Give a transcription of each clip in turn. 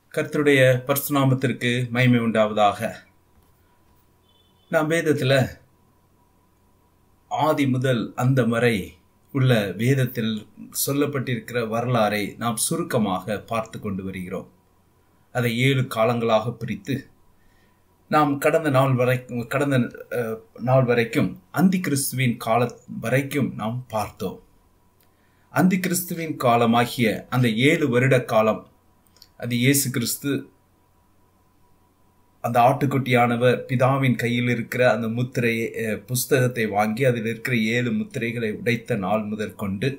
கர்த்தருடைய பரிசுநாமத்திற்கு மகிமை உண்டாவதாக நாம் வேதத்தில் ஆதி முதல் அந்த வரை உள்ள வேதத்தில் சொல்லப்பட்டிருக்கிற வரலாறை நாம் சுருக்கமாக பார்த்து கொண்டு வருகிறோம் அதை ஏழு காலங்களாக பிரித்து நாம் கடந்த நாள் வரைக்கும் கடந்த அஹ், நாள் வரைக்கும் அந்தி கிறிஸ்துவின் கால வரைக்கும் நாம் பார்த்தோம் அந்தி கிறிஸ்துவின் காலமாகிய அந்த ஏழு வருட காலம் அது இயேசு கிறிஸ்து அந்த ஆட்டுக்குட்டியானவர் பிதாவின் கையில் இருக்கிற அந்த முத்திரையை அஹ், புஸ்தகத்தை வாங்கி அதில் இருக்கிற ஏழு முத்திரைகளை உடைத்த நாள் முதல் கொண்டு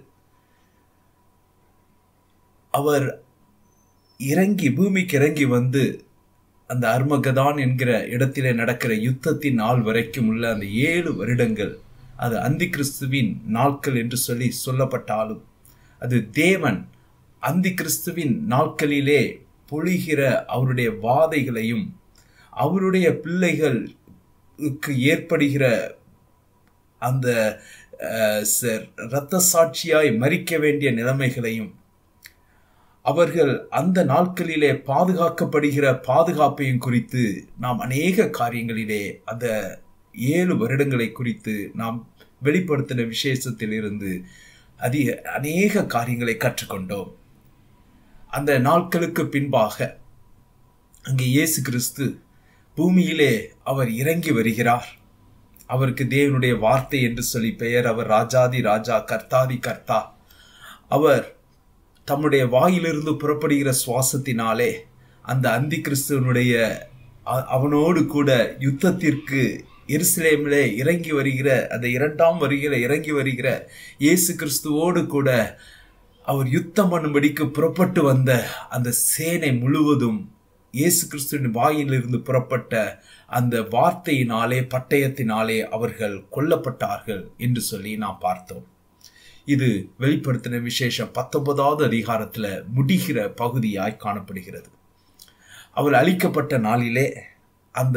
அவர் இறங்கி பூமிக்கு இறங்கி வந்து அந்த அர்மகதான் என்கிற இடத்திலே நடக்கிற யுத்தத்தின் நாள் வரைக்கும் உள்ள அந்த ஏழு வருடங்கள் அது அந்தி கிறிஸ்துவின் நாட்கள் என்று சொல்லி சொல்லப்பட்டாலும் அது தேவன் அந்தி கிறிஸ்துவின் நாட்களிலே பொழிகிற அவருடைய வாதைகளையும் அவருடைய பிள்ளைகளுக்கு ஏற்படுகிற அந்த அஹ், ச- இரத்த சாட்சியாய் மறிக்க வேண்டிய நிலைமைகளையும் அவர்கள் அந்த நாட்களிலே பாதுகாக்கப்படுகிற பாதுகாப்பையும் குறித்து நாம் அநேக காரியங்களிலே அந்த ஏழு வருடங்களை குறித்து நாம் வெளிப்படுத்தின விசேஷத்தில் இருந்து அதிக அநேக காரியங்களை கற்றுக்கொண்டோம் அந்த நாட்களுக்கு பின்பாக அங்கே இயேசு கிறிஸ்து பூமியிலே அவர் இறங்கி வருகிறார் அவருக்கு தேவனுடைய வார்த்தை என்று சொல்லி பெயர் அவர் ராஜாதி ராஜா கர்த்தாதி கர்த்தா அவர் தம்முடைய வாயிலிருந்து புறப்படுகிற சுவாசத்தினாலே அந்த அந்தி கிறிஸ்துவனுடைய அ- அவனோடு கூட யுத்தத்திற்கு எருசலேமிலே இறங்கி வருகிற அந்த இரண்டாம் வருகிற இறங்கி வருகிற இயேசு கிறிஸ்துவோடு கூட அவர் யுத்தம் பண்ணும்படிக்கு புறப்பட்டு வந்த அந்த சேனை முழுவதும் இயேசு கிறிஸ்துவின் வாயிலிருந்து புறப்பட்ட அந்த வார்த்தையினாலே பட்டயத்தினாலே அவர்கள் கொல்லப்பட்டார்கள் என்று சொல்லி நாம் பார்த்தோம் இது வெளிப்படுத்தின விசேஷம் பத்தொன்பதாவது அதிகாரத்துல முடிகிற பகுதியாய் காணப்படுகிறது அவர் அழிக்கப்பட்ட நாளிலே அந்த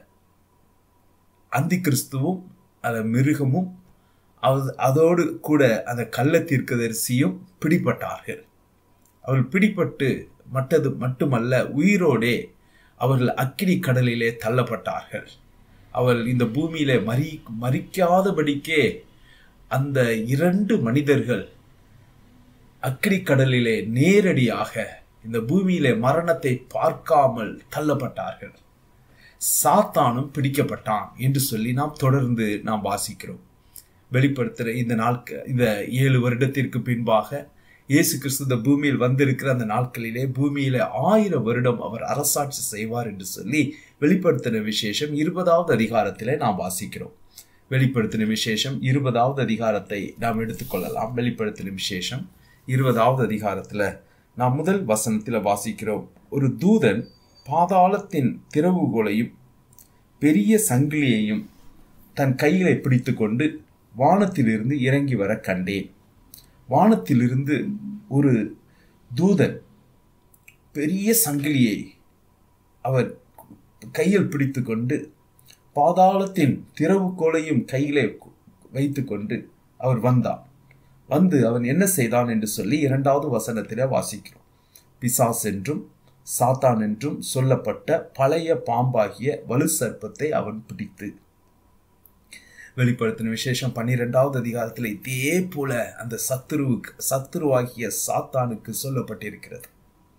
அந்தி கிறிஸ்துவும் அந்த மிருகமும் அது அதோடு கூட அந்த கள்ள தீர்க்கதரிசியும் பிடிபட்டார்கள் அவர்கள் பிடிபட்டு மட்டது மட்டுமல்ல உயிரோடே அவர்கள் அக்கினி கடலிலே தள்ளப்பட்டார்கள் அவர்கள் இந்த பூமியிலே மறி மறிக்காதபடிக்கே அந்த இரண்டு மனிதர்கள் அக்கினி கடலிலே நேரடியாக இந்த பூமியிலே மரணத்தை பார்க்காமல் தள்ளப்பட்டார்கள் சாத்தானும் பிடிக்கப்பட்டான் என்று சொல்லி நாம் தொடர்ந்து நாம் வாசிக்கிறோம் வெளிப்படுத்துகிற இந்த நாட்க இந்த ஏழு வருடத்திற்கு பின்பாக இயேசு கிறிஸ்து இந்த பூமியில் வந்திருக்கிற அந்த நாட்களிலே பூமியில ஆயிரம் வருடம் அவர் அரசாட்சி செய்வார் என்று சொல்லி வெளிப்படுத்தின விசேஷம் இருபதாவது அதிகாரத்திலே நாம் வாசிக்கிறோம் வெளிப்படுத்தின விசேஷம் இருபதாவது அதிகாரத்தை நாம் எடுத்துக்கொள்ளலாம் வெளிப்படுத்தின விசேஷம் இருபதாவது அதிகாரத்துல நாம் முதல் வசனத்துல வாசிக்கிறோம் ஒரு தூதன் பாதாளத்தின் திறவுகோலையும் பெரிய சங்கிலியையும் தன் கையிலே பிடித்துக்கொண்டு வானத்திலிருந்து இறங்கி வர கண்டேன் வானத்திலிருந்து ஒரு தூதன் பெரிய சங்கிலியை அவர் கையில் பிடித்துக்கொண்டு பாதாளத்தின் திறவுகோலையும் கையிலே வைத்துக்கொண்டு அவர் வந்தான் வந்து அவன் என்ன செய்தான் என்று சொல்லி இரண்டாவது வசனத்திலே வாசிக்கிறோம் பிசாஸ் என்றும் சாத்தான் என்றும் சொல்லப்பட்ட பழைய பாம்பாகிய வலு சர்ப்பத்தை அவன் பிடித்து வெளிப்படுத்தின விசேஷம் பன்னிரெண்டாவது அதிகாரத்தில் இதே போல அந்த சத்துருவுக்கு சத்துருவாகிய சாத்தானுக்கு சொல்லப்பட்டிருக்கிறது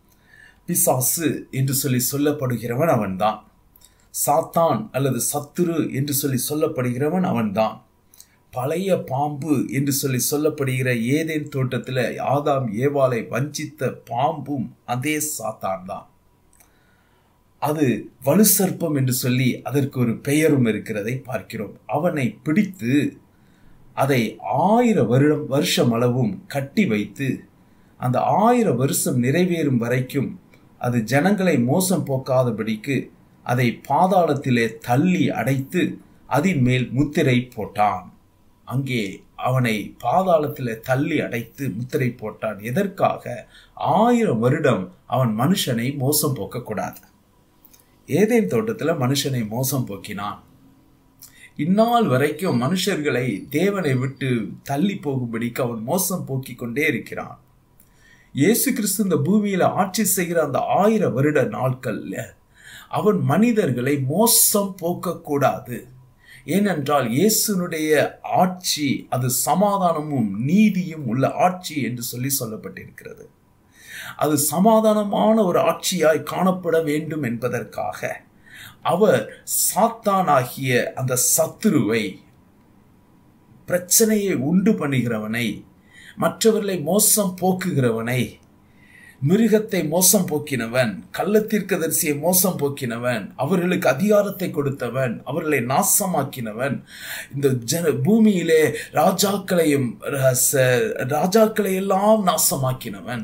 பிசாசு என்று சொல்லி சொல்லப்படுகிறவன் அவன்தான் சாத்தான் அல்லது சத்துரு என்று சொல்லி சொல்லப்படுகிறவன் அவன்தான் பழைய பாம்பு என்று சொல்லி சொல்லப்படுகிற ஏதேன் தோட்டத்தில் ஆதாம் ஏவாளை வஞ்சித்த பாம்பும் அதே சாத்தான் தான் அது வலு சர்ப்பம் என்று சொல்லி அதற்கு ஒரு பெயரும் இருக்கிறதை பார்க்கிறோம் அவனை பிடித்து அதை ஆயிரம் வருடம் வருஷம் அளவும் கட்டி வைத்து அந்த ஆயிரம் வருஷம் நிறைவேறும் வரைக்கும் அது ஜனங்களை மோசம் போக்காதபடிக்கு அதை பாதாளத்திலே தள்ளி அடைத்து அதின் மேல் முத்திரை போட்டான் அங்கே அவனை பாதாளத்திலே தள்ளி அடைத்து முத்திரை போட்டான் எதற்காக ஆயிரம் வருடம் அவன் மனுஷனை மோசம் போக்கக்கூடாது ஏதேன் தோட்டத்துல மனுஷனை மோசம் போக்கினான் இந்நாள் வரைக்கும் மனுஷர்களை தேவனை விட்டு தள்ளி போகும்படிக்கு அவன் மோசம் போக்கிக் கொண்டே இருக்கிறான் இயேசு கிறிஸ்து இந்த பூமியில ஆட்சி செய்கிற அந்த ஆயிரம் வருட நாட்கள்ல அவன் மனிதர்களை மோசம் போக்கக்கூடாது ஏனென்றால் இயேசுனுடைய ஆட்சி அது சமாதானமும் நீதியும் உள்ள ஆட்சி என்று சொல்லி சொல்லப்பட்டிருக்கிறது அது சமாதானமான ஒரு ஆட்சியாய் காணப்பட வேண்டும் என்பதற்காக அவர் சாத்தானாகிய அந்த சத்துருவை பிரச்சனையை உண்டு பண்ணுகிறவனை மற்றவர்களை மோசம் போக்குகிறவனை மிருகத்தை மோசம் போக்கினவன் கள்ளத்தீர்க்கதரிசியை மோசம் போக்கினவன் அவர்களுக்கு அதிகாரத்தை கொடுத்தவன் அவர்களை நாசமாக்கினவன் இந்த ஜன பூமியிலே ராஜாக்களையும் ராஜாக்களை எல்லாம் நாசமாக்கினவன்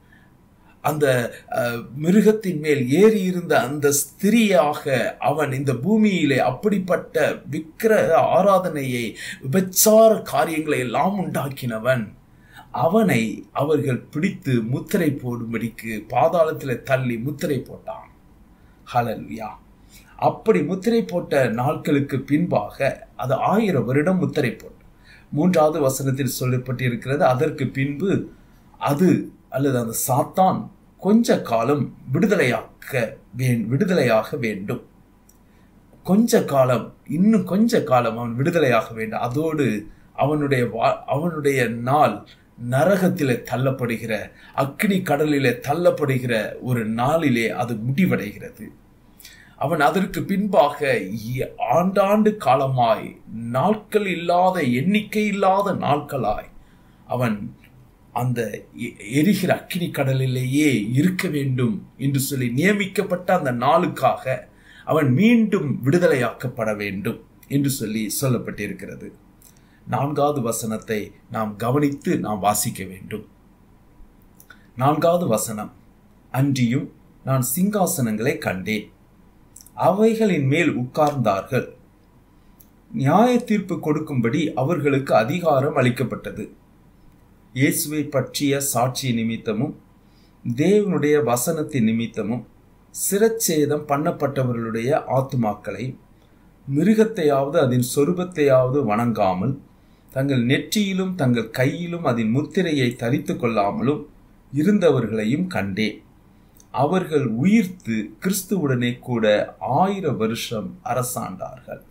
அந்த மிருகத்தின் மேல் ஏறி இருந்த அந்த ஸ்திரியாக அவன் இந்த பூமியிலே அப்படிப்பட்ட விக்கிர ஆராதனையை விபச்சார காரியங்களை எல்லாம் உண்டாக்கினவன் அவனை அவர்கள் பிடித்து முத்திரை போடும்படிக்கு பாதாளத்தில் தள்ளி முத்திரை போட்டான் ஹலல்வியா அப்படி முத்திரை போட்ட நாட்களுக்கு பின்பாக அது ஆயிரம் வருடம் முத்திரை போட்ட மூன்றாவது வசனத்தில் சொல்லப்பட்டிருக்கிறது அதற்கு பின்பு அது அல்லது அந்த சாத்தான் கொஞ்ச காலம் விடுதலையாக்க வே விடுதலையாக வேண்டும் கொஞ்ச காலம் இன்னும் கொஞ்ச காலம் அவன் விடுதலையாக வேண்டும் அதோடு அவனுடைய அவனுடைய நாள் நரகத்திலே தள்ளப்படுகிற அக்னி கடலிலே தள்ளப்படுகிற ஒரு நாளிலே அது முடிவடைகிறது அவன் அதற்கு பின்பாக ஆண்டாண்டு காலமாய் நாட்கள் இல்லாத எண்ணிக்கை இல்லாத நாட்களாய் அவன் அந்த எரிகிற அக்கினி கடலிலேயே இருக்க வேண்டும் என்று சொல்லி நியமிக்கப்பட்ட அந்த நாளுக்காக அவன் மீண்டும் விடுதலையாக்கப்பட வேண்டும் என்று சொல்லி சொல்லப்பட்டிருக்கிறது நான்காவது வசனத்தை நாம் கவனித்து நாம் வாசிக்க வேண்டும் நான்காவது வசனம் அன்றியும் நான் சிங்காசனங்களை கண்டேன் அவைகளின் மேல் உட்கார்ந்தார்கள் நியாய தீர்ப்பு கொடுக்கும்படி அவர்களுக்கு அதிகாரம் அளிக்கப்பட்டது இயேசுவை பற்றிய சாட்சி நிமித்தமும் தேவனுடைய வசனத்தின் நிமித்தமும் சிரச்சேதம் பண்ணப்பட்டவர்களுடைய ஆத்துமாக்களை மிருகத்தையாவது அதன் சொரூபத்தையாவது வணங்காமல் தங்கள் நெற்றியிலும் தங்கள் கையிலும் அதன் முத்திரையை தரித்து கொள்ளாமலும் இருந்தவர்களையும் கண்டேன் அவர்கள் உயிர்த்து கிறிஸ்துவுடனே கூட ஆயிரம் வருஷம் அரசாண்டார்கள்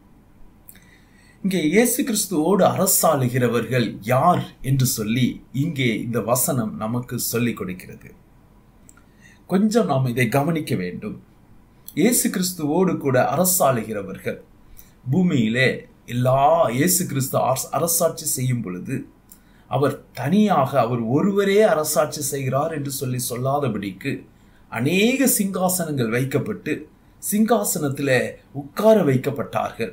இங்கே இயேசு கிறிஸ்துவோடு அரசாளுகிறவர்கள் யார் என்று சொல்லி இங்கே இந்த வசனம் நமக்கு சொல்லிக் கொடுக்கிறது கொஞ்சம் நாம் இதை கவனிக்க வேண்டும் இயேசு கிறிஸ்துவோடு கூட அரசாளுகிறவர்கள் பூமியிலே எல்லா இயேசு கிறிஸ்து அரசாட்சி செய்யும் பொழுது அவர் தனியாக அவர் ஒருவரே அரசாட்சி செய்கிறார் என்று சொல்லி சொல்லாதபடிக்கு அநேக சிங்காசனங்கள் வைக்கப்பட்டு சிங்காசனத்தில் உட்கார வைக்கப்பட்டார்கள்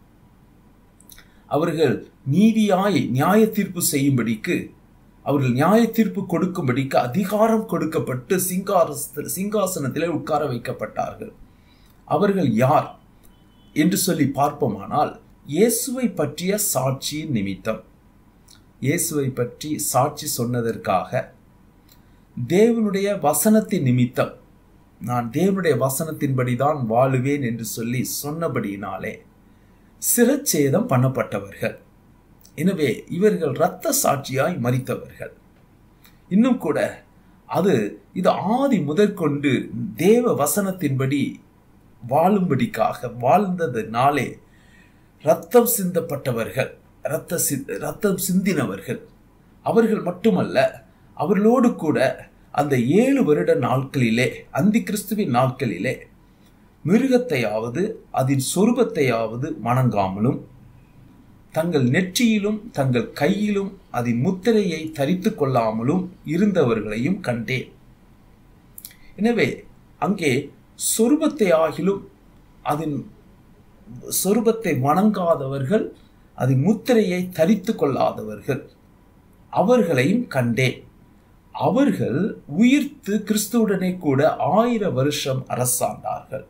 அவர்கள் நீதியாய் நியாய தீர்ப்பு செய்யும்படிக்கு அவர்கள் நியாய தீர்ப்பு கொடுக்கும்படிக்கு அதிகாரம் கொடுக்கப்பட்டு சிங்கார சிங்காசனத்திலே உட்கார வைக்கப்பட்டார்கள் அவர்கள் யார் என்று சொல்லி பார்ப்போமானால் இயேசுவை பற்றிய சாட்சியின் நிமித்தம் இயேசுவை பற்றி சாட்சி சொன்னதற்காக தேவனுடைய வசனத்தின் நிமித்தம் நான் தேவனுடைய வசனத்தின்படி தான் வாழுவேன் என்று சொல்லி சொன்னபடியினாலே சிரச்சேதம் பண்ணப்பட்டவர்கள் எனவே இவர்கள் இரத்த சாட்சியாய் மறித்தவர்கள் இன்னும் கூட அது இது ஆதி முதற்கொண்டு தேவ வசனத்தின்படி வாழும்படிக்காக வாழ்ந்ததுனாலே ரத்தம் சிந்தப்பட்டவர்கள் ரத்த சி ரத்தம் சிந்தினவர்கள் அவர்கள் மட்டுமல்ல அவர்களோடு கூட அந்த ஏழு வருட நாட்களிலே அந்தி கிறிஸ்துவின் நாட்களிலே மிருகத்தையாவது அதன் சொருபத்தையாவது வணங்காமலும் தங்கள் நெற்றியிலும் தங்கள் கையிலும் அதன் முத்திரையை தரித்து கொள்ளாமலும் இருந்தவர்களையும் கண்டேன் எனவே அங்கே சொருபத்தை ஆகிலும் அதன் சொருபத்தை வணங்காதவர்கள் அதன் முத்திரையை தரித்து கொள்ளாதவர்கள் அவர்களையும் கண்டேன் அவர்கள் உயிர்த்து கிறிஸ்துவுடனே கூட ஆயிரம் வருஷம் அரசாண்டார்கள்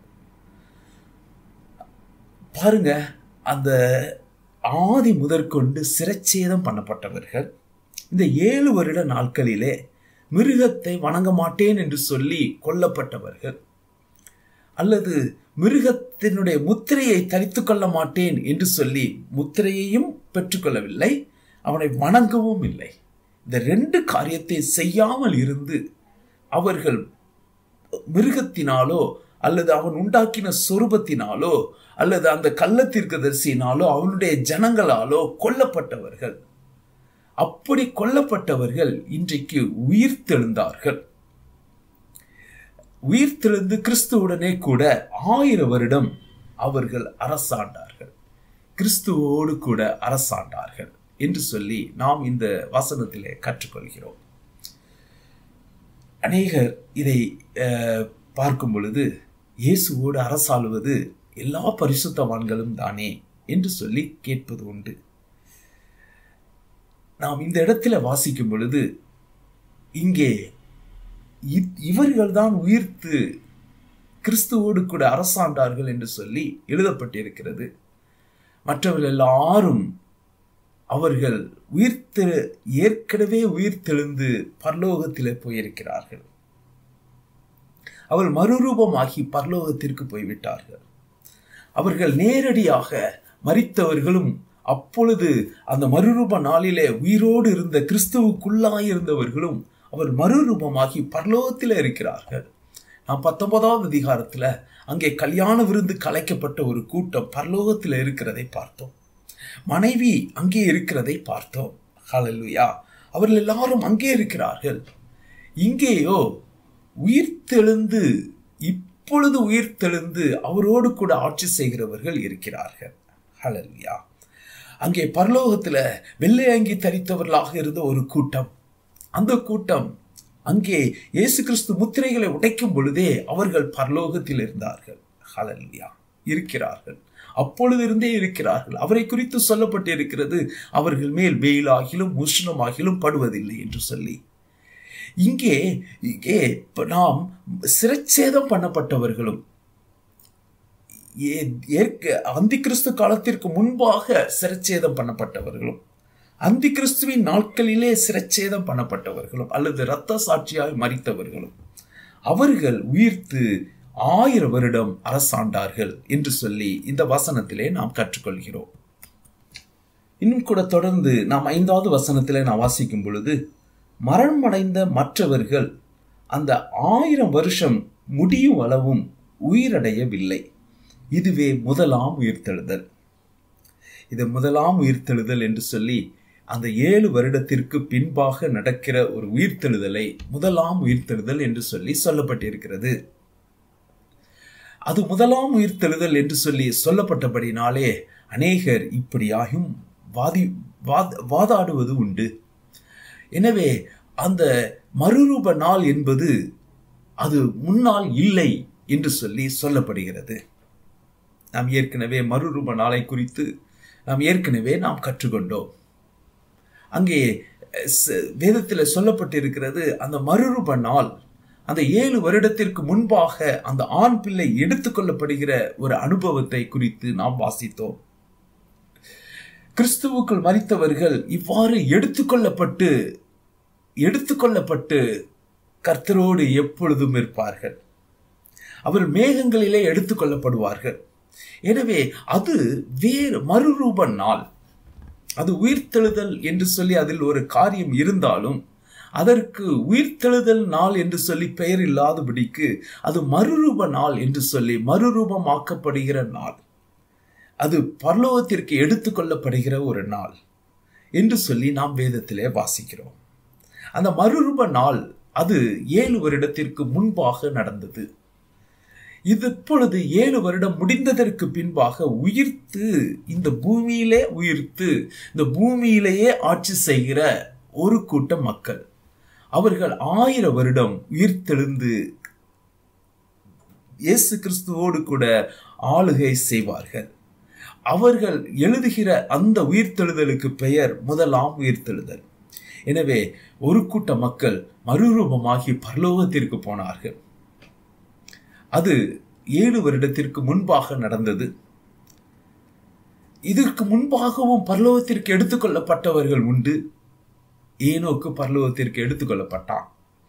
பாருங்க அந்த ஆதி முதற்கொண்டு சிரச்சேதம் பண்ணப்பட்டவர்கள் இந்த ஏழு வருட நாட்களிலே மிருகத்தை வணங்க மாட்டேன் என்று சொல்லி கொல்லப்பட்டவர்கள் அல்லது மிருகத்தினுடைய முத்திரையை தரித்து கொள்ள மாட்டேன் என்று சொல்லி முத்திரையையும் பெற்றுக்கொள்ளவில்லை அவனை வணங்கவும் இல்லை இந்த ரெண்டு காரியத்தை செய்யாமல் இருந்து அவர்கள் மிருகத்தினாலோ அல்லது அவன் உண்டாக்கின சொரூபத்தினாலோ அல்லது அந்த கள்ளத்தீர்க்கதரிசியினாலோ அவனுடைய ஜனங்களாலோ கொல்லப்பட்டவர்கள் அப்படி கொல்லப்பட்டவர்கள் இன்றைக்கு உயிர்த்தெழுந்தார்கள் உயிர்த்தெழுந்து கிறிஸ்துவுடனே கூட ஆயிரம் வருடம் அவர்கள் அரசாண்டார்கள் கிறிஸ்துவோடு கூட அரசாண்டார்கள் என்று சொல்லி நாம் இந்த வசனத்திலே கற்றுக்கொள்கிறோம் அநேகர் இதை பார்க்கும் பொழுது இயேசுவோடு அரசாளுவது எல்லா பரிசுத்தவான்களும் தானே என்று சொல்லி கேட்பது உண்டு நாம் இந்த இடத்துல வாசிக்கும் பொழுது இங்கே இவர்கள் தான் உயிர்த்து கிறிஸ்துவோடு கூட அரசாண்டார்கள் என்று சொல்லி எழுதப்பட்டிருக்கிறது மற்றவர்கள் எல்லாரும் அவர்கள் உயிர்த்து ஏற்கனவே உயிர்த்தெழுந்து பரலோகத்திலே போயிருக்கிறார்கள் அவர் மறுரூபமாகி பரலோகத்திற்கு போய்விட்டார்கள் அவர்கள் நேரடியாக மறித்தவர்களும் அப்பொழுது அந்த மறுரூப நாளிலே உயிரோடு இருந்த கிறிஸ்துவுக்குள்ளாயிருந்தவர்களும் அவர் மறுரூபமாகி பரலோகத்தில் இருக்கிறார்கள் நாம் பத்தொன்பதாவது அதிகாரத்தில் அங்கே கல்யாண விருந்து கலைக்கப்பட்ட ஒரு கூட்டம் பரலோகத்தில் இருக்கிறதை பார்த்தோம் மனைவி அங்கே இருக்கிறதை பார்த்தோம் ஹalleluya அவர்கள் எல்லாரும் அங்கே இருக்கிறார்கள் இங்கேயோ உயிர்த்தெழுந்து இப்பொழுது உயிர்த்தெழுந்து அவரோடு கூட ஆட்சி செய்கிறவர்கள் இருக்கிறார்கள் ஹalleluya அங்கே பரலோகத்துல வெள்ளை அங்கி தரித்தவர்களாக இருந்த ஒரு கூட்டம் அந்த கூட்டம் அங்கே இயேசு கிறிஸ்து முத்திரைகளை உடைக்கும் பொழுதே அவர்கள் பரலோகத்தில் இருந்தார்கள் ஹalleluya இருக்கிறார்கள் அப்பொழுது இருந்தே இருக்கிறார்கள் அவரை குறித்து சொல்லப்பட்டிருக்கிறது அவர்கள் மேல் வெயிலாகிலும் உஷ்ணமாகிலும் படுவதில்லை என்று சொல்லி இங்கே இங்கே நாம் சிரச்சேதம் பண்ணப்பட்டவர்களும் அந்தி கிறிஸ்து காலத்திற்கு முன்பாக சிரச்சேதம் பண்ணப்பட்டவர்களும் அந்தி கிறிஸ்துவின் நாட்களிலே சிரச்சேதம் பண்ணப்பட்டவர்களும் அல்லது இரத்த சாட்சியாய் மறித்தவர்களும் அவர்கள் உயிர்த்து ஆயிரம் வருடம் அரசாண்டார்கள் என்று சொல்லி இந்த வசனத்திலே நாம் கற்றுக்கொள்கிறோம் இன்னும் கூட தொடர்ந்து நாம் ஐந்தாவது வசனத்திலே நாம் வாசிக்கும் பொழுது மரணமடைந்த மற்றவர்கள் அந்த ஆயிரம் வருஷம் முடியும் அளவும் உயிரடையவில்லை இதுவே முதலாம் உயிர்த்தெழுதல் இது முதலாம் உயிர்த்தெழுதல் என்று சொல்லி அந்த ஏழு வருடத்திற்கு பின்பாக நடக்கிற ஒரு உயிர்த்தெழுதலை முதலாம் உயிர்த்தெழுதல் என்று சொல்லி சொல்லப்பட்டிருக்கிறது அது முதலாம் உயிர்த்தெழுதல் என்று சொல்லி சொல்லப்பட்டபடினாலே அநேகர் இப்படியாகும் வாதி வாதாடுவது உண்டு எனவே அந்த மறுரூப நாள் என்பது அது முன்னால் இல்லை என்று சொல்லி சொல்லப்படுகிறது நாம் ஏற்கனவே மறுரூப நாளை குறித்து நாம் ஏற்கனவே நாம் கற்றுக்கொண்டோம் அங்கே வேதத்தில் சொல்லப்பட்டிருக்கிறது அந்த மறுரூப நாள் அந்த ஏழு வருடத்திற்கு முன்பாக அந்த ஆண் பிள்ளை எடுத்துக்கொள்ளப்படுகிற ஒரு அனுபவத்தை குறித்து நாம் வாசித்தோம் கிறிஸ்துவுக்குள் மறித்தவர்கள் இவ்வாறு எடுத்துக்கொள்ளப்பட்டு எடுத்துக்கொள்ளப்பட்டு கர்த்தரோடு எப்பொழுதும் இருப்பார்கள் அவர் மேகங்களிலே எடுத்துக்கொள்ளப்படுவார்கள் எனவே அது வேறு மறுரூப நாள் அது உயிர்த்தெழுதல் என்று சொல்லி அதில் ஒரு காரியம் இருந்தாலும் அதற்கு உயிர்த்தெழுதல் நாள் என்று சொல்லி பெயர் இல்லாதபடிக்கு அது மறுரூப நாள் என்று சொல்லி மறுரூபமாக்கப்படுகிற நாள் அது பரலோகத்திற்கு எடுத்துக்கொள்ளப்படுகிற ஒரு நாள் என்று சொல்லி நாம் வேதத்திலே வாசிக்கிறோம் அந்த மறுரூப நாள் அது ஏழு வருடத்திற்கு முன்பாக நடந்தது இது இப்பொழுது ஏழு வருடம் முடிந்ததற்கு பின்பாக உயிர்த்து இந்த பூமியிலே உயிர்த்து இந்த பூமியிலேயே ஆட்சி செய்கிற ஒரு கூட்டம் மக்கள் அவர்கள் ஆயிரம் வருடம் உயிர்த்தெழுந்து இயேசு கிறிஸ்துவோடு கூட ஆளுகை செய்வார்கள் அவர்கள் எழுதுகிற அந்த உயிர்த்தெழுதலுக்கு பெயர் முதலாம் உயிர்த்தெழுதல் எனவே ஒரு கூட்ட மக்கள் மறுரூபமாகி பரலோகத்திற்கு போனார்கள் அது ஏழு வருடத்திற்கு முன்பாக நடந்தது இதற்கு முன்பாகவும் பரலோகத்திற்கு எடுத்துக்கொள்ளப்பட்டவர்கள் உண்டு ஏனோக்கு பரலோகத்திற்கு எடுத்துக்கொள்ளப்பட்டான்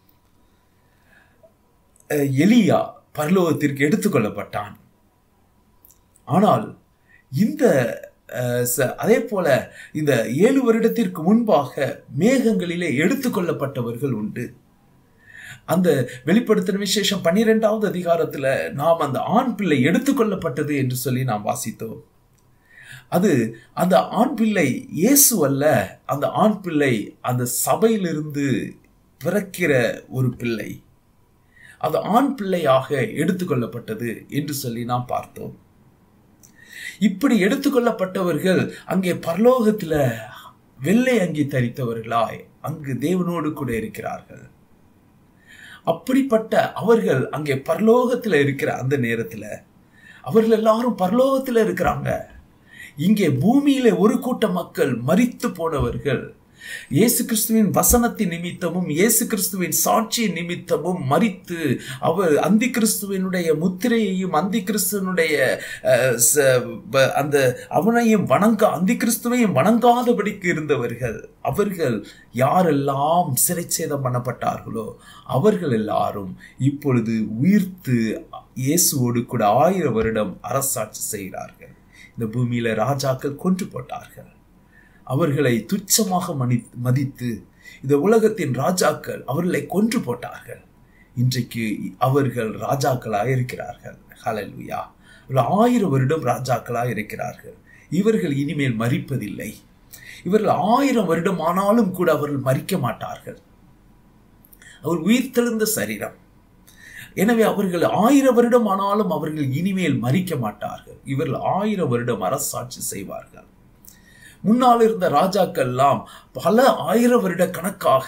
எலியா பரலோகத்திற்கு எடுத்துக்கொள்ளப்பட்டான் ஆனால் இந்த அஹ், ச- அதே போல இந்த ஏழு வருடத்திற்கு முன்பாக மேகங்களிலே எடுத்துக்கொள்ளப்பட்டவர்கள் உண்டு அந்த வெளிப்படுத்தின விசேஷம் பன்னிரெண்டாவது அதிகாரத்துல நாம் அந்த ஆண் பிள்ளை எடுத்துக்கொள்ளப்பட்டது என்று சொல்லி நாம் வாசித்தோம் அது அந்த ஆண் பிள்ளை இயேசு அல்ல அந்த ஆண் பிள்ளை அந்த சபையிலிருந்து பிறக்கிற ஒரு பிள்ளை அது ஆண் பிள்ளையாக எடுத்துக்கொள்ளப்பட்டது என்று சொல்லி நாம் பார்த்தோம் இப்படி எடுத்துக்கொள்ளப்பட்டவர்கள் அங்கே பரலோகத்துல வெள்ளை அங்கி தரித்தவர்களாய் அங்கு தேவனோடு கூட இருக்கிறார்கள் அப்படிப்பட்ட அவர்கள் அங்கே பரலோகத்துல இருக்கிற அந்த நேரத்துல அவர்கள் எல்லாரும் பரலோகத்துல இருக்கிறாங்க இங்கே பூமியில ஒரு கூட்ட மக்கள் மரித்து போனவர்கள் இயேசு கிறிஸ்துவின் வசனத்தின் நிமித்தமும் இயேசு கிறிஸ்துவின் சாட்சியின் நிமித்தமும் மரித்து அவர் அந்தி கிறிஸ்துவனுடைய முத்திரையையும் அந்தி கிறிஸ்துவனுடைய அஹ், ச- ப- அந்த அவனையும் வணங்க அந்தி கிறிஸ்துவையும் வணங்காதபடிக்கு இருந்தவர்கள் அவர்கள் யாரெல்லாம் சிறைச்சேதம் பண்ணப்பட்டார்களோ அவர்கள் எல்லாரும் இப்பொழுது உயிர்த்து இயேசுவோடு கூட ஆயிரம் வருடம் அரசாட்சி செய்கிறார்கள் இந்த பூமியில ராஜாக்கள் கொன்று போட்டார்கள் அவர்களை துச்சமாக மனி மதித்து இந்த உலகத்தின் ராஜாக்கள் அவர்களை கொன்று போட்டார்கள் இன்றைக்கு அவர்கள் ராஜாக்களாக இருக்கிறார்கள் ஹalleluya இவர்கள் ஆயிரம் வருடம் ராஜாக்களாக இருக்கிறார்கள் இவர்கள் இனிமேல் மரிப்பதில்லை இவர்கள் ஆயிரம் வருடம் ஆனாலும் கூட அவர்கள் மரிக்க மாட்டார்கள் அவர் உயிர்த்தெழுந்த சரீரம் எனவே அவர்கள் ஆயிரம் வருடம் ஆனாலும் அவர்கள் இனிமேல் மரிக்க மாட்டார்கள் இவர்கள் ஆயிரம் வருடம் அரசாட்சி செய்வார்கள் முன்னால் இருந்த ராஜாக்கள் எல்லாம் பல ஆயிரம் வருட கணக்காக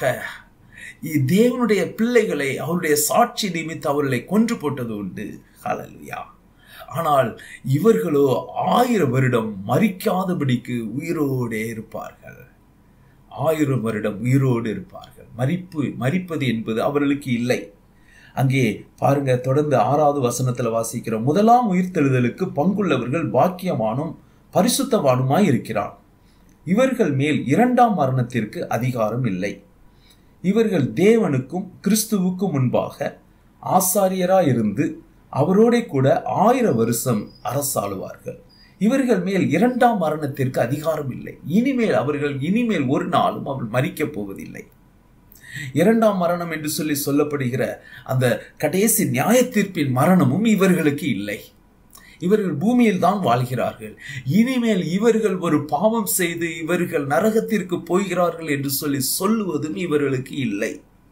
இ- தேவனுடைய பிள்ளைகளை அவருடைய சாட்சி நிமித்து அவர்களை கொன்று போட்டது உண்டு ஹalleluya ஆனால் இவர்களோ ஆயிரம் வருடம் மரிக்காதபடிக்கு உயிரோடே இருப்பார்கள் ஆயிரம் வருடம் உயிரோடு இருப்பார்கள் மரிப்பு மரிப்பது என்பது அவர்களுக்கு இல்லை அங்கே பாருங்க தொடர்ந்து ஆறாவது வசனத்துல வாசிக்கிறோம் முதலாம் உயிர்த்தெழுதலுக்கு பங்குள்ளவர்கள் பாக்கியவானும் பரிசுத்தவானுமாய் இருக்கிறான் இவர்கள் மேல் இரண்டாம் மரணத்திற்கு அதிகாரம் இல்லை இவர்கள் தேவனுக்கும் கிறிஸ்துவுக்கும் முன்பாக ஆசாரியராயிருந்து அவரோடே கூட ஆயிரம் வருஷம் அரசாளுவார்கள் இவர்கள் மேல் இரண்டாம் மரணத்திற்கு அதிகாரம் இல்லை இனிமேல் அவர்கள் இனிமேல் ஒரு நாளும் அவர்கள் மறிக்கப் போவதில்லை இரண்டாம் மரணம் என்று சொல்லி சொல்லப்படுகிற அந்த கடைசி நியாய தீர்ப்பின் மரணமும் இவர்களுக்கு இல்லை இவர்கள் பூமியில் தான் வாழ்கிறார்கள் இனிமேல் இவர்கள் ஒரு பாவம் செய்து இவர்கள் நரகத்திற்கு போகிறார்கள் என்று சொல்லி சொல்லுவதும் இவர்களுக்கு இல்லை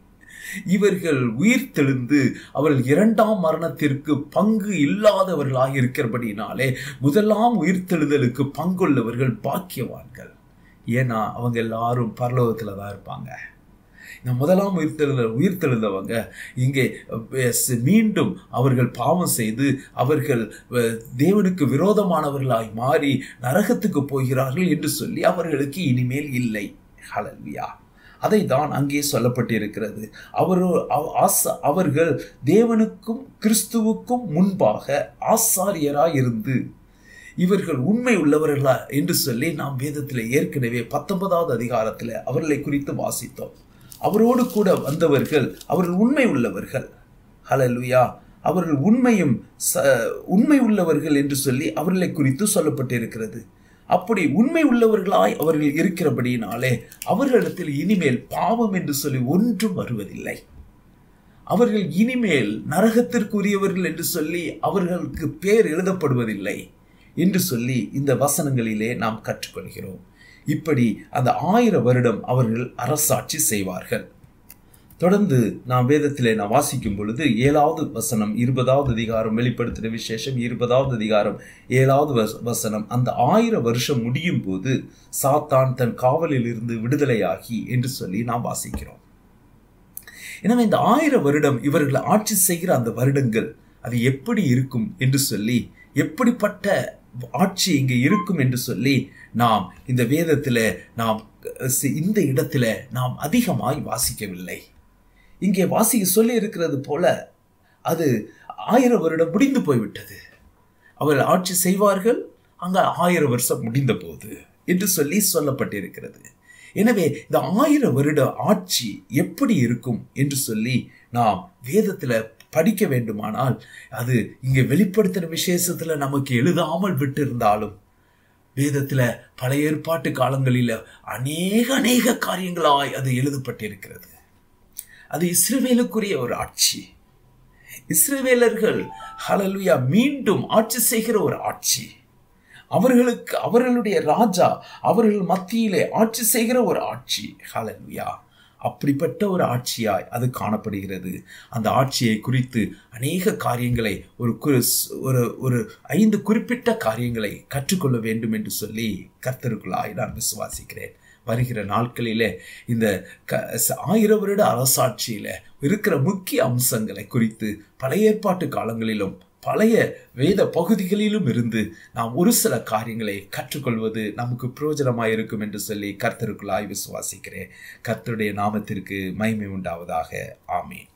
இவர்கள் உயிர் தெளிந்து அவர்கள் இரண்டாம் மரணத்திற்கு பங்கு இல்லாதவர்களாக இருக்கிறபடினாலே முதலாம் உயிர்த்தெழுதலுக்கு பங்குள்ளவர்கள் பாக்கியவான்கள் ஏன்னா அவங்க எல்லாரும் பரலோகத்துல தான் இருப்பாங்க இந்த முதலாம் உயிர்த்தெழுத உயிர்த்தெழுந்தவங்க இங்கே அஹ், ஸ்- மீண்டும் அவர்கள் பாவம் செய்து அவர்கள் அஹ், தேவனுக்கு விரோதமானவர்களாய் மாறி நரகத்துக்கு போகிறார்கள் என்று சொல்லி அவர்களுக்கு இனிமேல் இல்லை ஹalleluya அதை தான் அங்கே சொல்லப்பட்டிருக்கிறது அவரோ அவ- ஆச- அவர்கள் தேவனுக்கும் கிறிஸ்துவுக்கும் முன்பாக ஆசாரியராய் இருந்து இவர்கள் உண்மை உள்ளவர்களா என்று சொல்லி நாம் வேதத்தில் ஏற்கனவே பத்தொன்பதாவது அதிகாரத்தில் அவர்களை குறித்து வாசித்தோம் அவரோடு கூட வந்தவர்கள் அவர்கள் உண்மை உள்ளவர்கள் ஹalleluya அவர்கள் உண்மையும் ச- உண்மை உள்ளவர்கள் என்று சொல்லி அவர்களை குறித்து சொல்லப்பட்டிருக்கிறது அப்படி உண்மை உள்ளவர்களாய் அவர்கள் இருக்கிறபடியினாலே அவர்களிடத்தில் இனிமேல் பாவம் என்று சொல்லி ஒன்றும் வருவதில்லை அவர்கள் இனிமேல் நரகத்திற்குரியவர்கள் என்று சொல்லி அவர்களுக்கு பேர் எழுதப்படுவதில்லை என்று சொல்லி இந்த வசனங்களிலே நாம் கற்றுக்கொள்கிறோம் இப்படி அந்த ஆயிரம் வருடம் அவர்கள் அரசாட்சி செய்வார்கள் தொடர்ந்து நாம் வேதத்திலே நாம் வாசிக்கும் பொழுது ஏழாவது வசனம் இருபதாவது அதிகாரம் வெளிப்படுத்தின விசேஷம் இருபதாவது அதிகாரம் ஏழாவது வச- வசனம் அந்த ஆயிரம் வருஷம் முடியும் போது சாத்தான் தன் காவலில் இருந்து விடுதலையாகி என்று சொல்லி நாம் வாசிக்கிறோம் எனவே இந்த ஆயிரம் வருடம் இவர்கள் ஆட்சி செய்கிற அந்த வருடங்கள் அது எப்படி இருக்கும் என்று சொல்லி எப்படிப்பட்ட ஆட்சி இங்கே இருக்கும் என்று சொல்லி நாம் இந்த வேதத்தில் நாம் அஹ், இந்த இடத்துல நாம் அதிகமாய் வாசிக்கவில்லை இங்கே வாசிக்க சொல்லி இருக்கிறது போல அது ஆயிரம் வருடம் முடிந்து போய்விட்டது அவர்கள் ஆட்சி செய்வார்கள் அங்க ஆயிரம் வருஷம் முடிந்த போது என்று சொல்லி சொல்லப்பட்டிருக்கிறது எனவே இந்த ஆயிரம் வருட ஆட்சி எப்படி இருக்கும் என்று சொல்லி நாம் வேதத்துல படிக்க வேண்டுமானால் அது இங்கே வெளிப்படுத்தின விசேஷத்துல நமக்கு எழுதாமல் விட்டிருந்தாலும் வேதத்துல பழைய ஏற்பாட்டு காலங்களில அநேக அநேக காரியங்களாய் அது எழுதப்பட்டிருக்கிறது அது இஸ்ரவேலுக்குரிய ஒரு ஆட்சி இஸ்ரவேலர்கள் ஹalleluya மீண்டும் ஆட்சி செய்கிற ஒரு ஆட்சி அவர்களுக்கு அவர்களுடைய ராஜா அவர்கள் மத்தியிலே ஆட்சி செய்கிற ஒரு ஆட்சி ஹalleluya அப்படிப்பட்ட ஒரு ஆட்சியாய் அது காணப்படுகிறது அந்த ஆட்சியை குறித்து அநேக காரியங்களை ஒரு கு- ஒரு ஒரு ஐந்து குறிப்பிட்ட காரியங்களை கற்றுக்கொள்ள வேண்டும் என்று சொல்லி கர்த்தருக்குள்ளாய் நான் விசுவாசிக்கிறேன் வருகிற நாட்களிலே இந்த க ச- ஆயிரம் வருட அரசாட்சியில இருக்கிற முக்கிய அம்சங்களை குறித்து பழைய ஏற்பாட்டு காலங்களிலும் பழைய வேத பகுதிகளிலும் இருந்து நாம் ஒரு சில காரியங்களை கற்றுக்கொள்வது நமக்கு பிரயோஜனமாக இருக்கும் என்று சொல்லி கர்த்தருக்குள்ளாய் விசுவாசிக்கிறேன் கர்த்தருடைய நாமத்திற்கு மகிமை உண்டாவதாக ஆமீன்